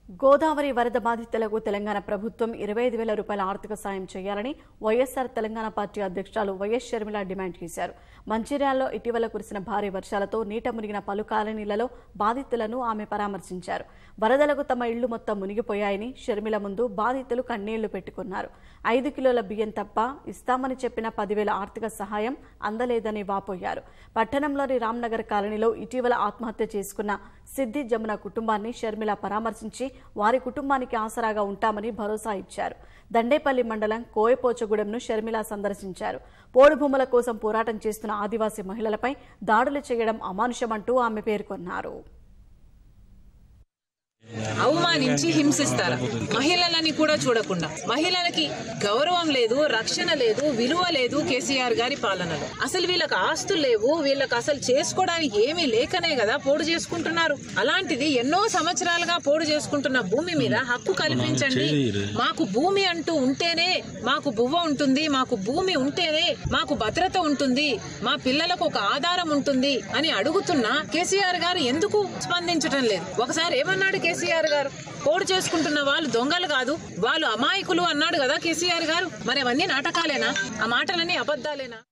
గోదావరి వరద బాధితులకు తెలంగాణ ప్రభుత్వం ఇరవై ఐదు వేల రూపాయల ఆర్థిక సాయం చేయాలని వైఎస్సార్ తెలంగాణ పార్టీ అధ్యక్షురాలు వైఎస్ షర్మిల డిమాండ్ చేశారు మంచిర్యాలలో ఇటీవల కురిసిన భారీ వర్షాలతో నీట మునిగిన పలు కాలనీలలో బాధితులను ఆమె పరామర్శించారు వరదలకు తమ ఇళ్లు మొత్తం మునిగిపోయాయని షర్మిల ముందు బాధితులు కన్నీళ్లు పెట్టుకున్నారు ఐదు కిలోల బియ్యం తప్ప ఇస్తామని చెప్పిన పదివేల ఆర్థిక సహాయం అందలేదని వాపోయారు పట్టణంలోని రామ్నగర్ కాలనీలో ఇటీవల ఆత్మహత్య చేసుకున్న సిద్ది జమున కుటుంబాన్ని షర్మిల పరామర్శించి వారి కుటుంబానికి ఆసరాగా ఉంటామని భరోసా ఇచ్చారు దండేపల్లి మండలం కోయపోచగూడెంను షర్మిల సందర్శించారు పోడు భూముల కోసం పోరాటం చేస్తున్న ఆదివాసీ మహిళలపై దాడులు చేయడం అమానుషమంటూ ఆమె పేర్కొన్నారు అవమానించి హింసిస్తారా మహిళలని కూడా చూడకుండా మహిళలకి గౌరవం లేదు రక్షణ లేదు విలువ లేదు కేసీఆర్ గారి పాలనలో అసలు వీళ్ళకి ఆస్తులు లేవు వీళ్ళకి అసలు చేసుకోవడానికి ఏమీ లేకనే కదా పోడు చేసుకుంటున్నారు అలాంటిది ఎన్నో సంవత్సరాలుగా పోడు చేసుకుంటున్న భూమి మీద హక్కు కల్పించండి మాకు భూమి అంటూ ఉంటేనే మాకు బువ్వ ఉంటుంది మాకు భూమి ఉంటేనే మాకు భద్రత ఉంటుంది మా పిల్లలకు ఒక ఆధారం ఉంటుంది అని అడుగుతున్న కేసీఆర్ గారు ఎందుకు స్పందించడం లేదు ఒకసారి ఏమన్నాడు కేసీఆర్ గారు పోడు చేసుకుంటున్న వాళ్ళు దొంగలు కాదు వాళ్ళు అమాయకులు అన్నాడు కదా కేసీఆర్ గారు మరి అవన్నీ నాటకాలేనా ఆ మాటలన్నీ అబద్ధాలేనా